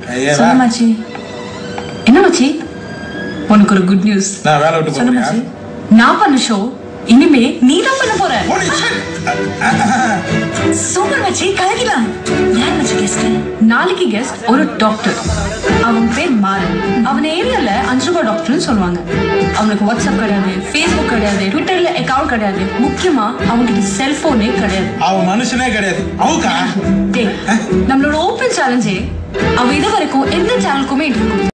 ஐயா, சொல்லு வா. மச்சி என்ன மச்சி உனக்கு ஒரு குட் நியூஸ் நான் வேலை விட்டு சொல்லு போறியா மச்சி நான் பண்ண ஷோ இனிமே நீ தான் பண்ண போற Holy shit! சூப்பர் மச்சி கலக்கிடலாம் யார் மச்சி கெஸ்ட் நாளைக்கு கெஸ்ட் ஒரு டாக்டர் அவன் பேர் மாறன் அவன் ஏரியால அஞ்சு ரூபாய் டாக்டர்னு சொல்லுவாங்க அவனுக்கு வாட்ஸ்அப் கிடையாது ஃபேஸ்புக் கிடையாது ட்விட்டர்ல அக்கவுண்ட் கிடையாது முக்கியமா அவனுக்கு செல்போனே கிடையாது அவன் மனுஷனே கிடையாது அவுக்கா டேய் நம்மளோட ஓப்பன் சேலஞ்சே அவ இது வரைக்கும் எந்த சேனலுக்குமே இன்டர்வியூ